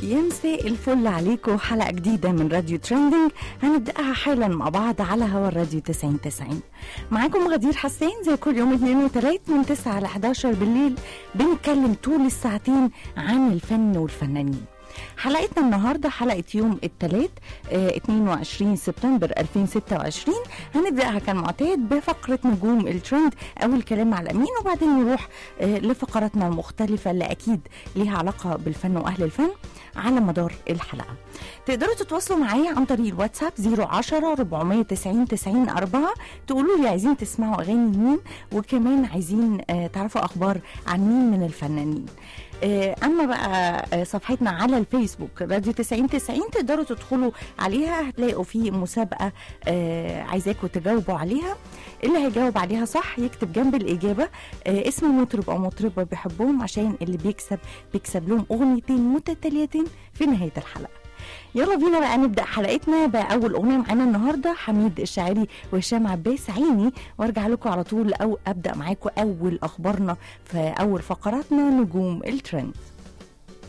يا مساء الفل عليكم حلقة جديدة من راديو ترندنج هنبدأها حالا مع بعض على هوا الراديو 90 90 معاكم غدير حسين زي كل يوم اثنين وثلاث من 9 ل 11 بالليل بنتكلم طول الساعتين عن الفن والفنانين حلقتنا النهارده حلقه يوم الثلاث آه 22 سبتمبر 2026 هنبداها كالمعتاد بفقره نجوم الترند او الكلام على الامين وبعدين نروح آه لفقراتنا المختلفه اللي اكيد ليها علاقه بالفن واهل الفن على مدار الحلقه تقدروا تتواصلوا معايا عن طريق الواتساب 010 490 90 4 تقولوا لي عايزين تسمعوا اغاني مين وكمان عايزين آه تعرفوا اخبار عن مين من الفنانين آه، اما بقى آه، صفحتنا على الفيسبوك راديو 90 90 تقدروا تدخلوا عليها هتلاقوا في مسابقه آه، عايزاكم تجاوبوا عليها اللي هيجاوب عليها صح يكتب جنب الاجابه آه، اسم مطرب او مطربه بيحبهم عشان اللي بيكسب بيكسب لهم اغنيتين متتاليتين في نهايه الحلقه يلا بينا بقى نبدا حلقتنا باول اغنيه معانا النهارده حميد الشاعري وهشام عباس عيني وارجع لكم على طول او ابدا معاكم اول اخبارنا في اول فقراتنا نجوم الترند